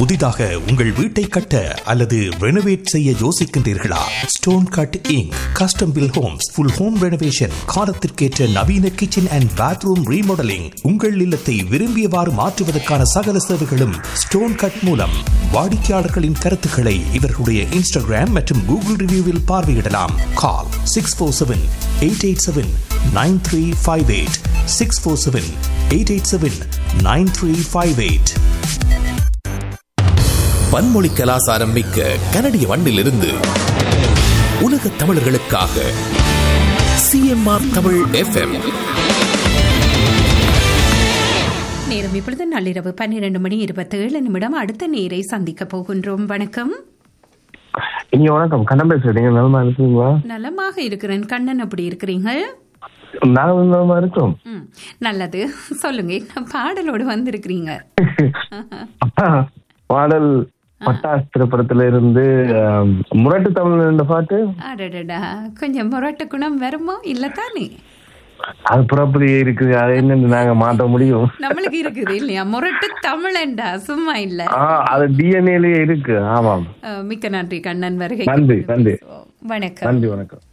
புதிதாக உங்கள் வீட்டை கட்ட அல்லது ரெனோவேட் செய்ய யோசிக்கின்றீர்களா stone cut inc custom built homes full home renovation காலத்திற்கேற்ற நவீன கிச்சன் அண்ட் பாத்ரூம் ரீமாடலிங் உங்கள் இல்லத்தை விரும்பியவாறு மாற்றுவதற்கான சகல சேவைகளும் ஸ்டோன் கட் மூலம் வாடிக்கையாளர்களின் கருத்துக்களை இவர்களுடைய இன்ஸ்டாகிராம் மற்றும் கூகுள் ரிவ்யூவில் பார்வையிடலாம் call six four seven eight eight seven nine three five eight six four seven eight eight seven nine three five eight பன்மொழி கலாசாரம் மிக்க கனடிய மண்ணிலிருந்து உலக தமிழர்களுக்காக சிஎம்ஆர் தமிழ் எஃப்எம் நேரம் இப்பொழுது நள்ளிரவு பன்னிரண்டு மணி இருபத்தேழு நிமிடம் அடுத்த நேரை சந்திக்க போகின்றோம் வணக்கம் இங்க வணக்கம் கண்ணன் பேசுறீங்க நலமா இருக்கீங்களா நலமாக இருக்கிறேன் கண்ணன் அப்படி இருக்கிறீங்க நாங்க வந்து நலமா இருக்கோம் ம், நல்லது சொல்லுங்க என்ன பாடலோடு வந்திருக்கிறீங்க பாடல் பட்டாஸ் திரைப்படத்துல இருந்து ஆம், முரட்டு தமிழ் என்ற பாட்டு அடடடா கொஞ்சம் முரட்டு குணம் வருமோ இல்ல தானே அது புறப்படியே இருக்குது அது என்னன்னு நாங்க மாத்த முடியும் நம்மளுக்கு இருக்குது இல்லையா முரட்டு தமிழண்டா சும்மா இல்ல ஆ அது டிஎன்ஏலயே இருக்கு ஆமாம் அஹ், மிக்க நன்றி கண்ணன் வருகை நன்றி, நன்றி. வணக்கம் நன்றி வணக்கம்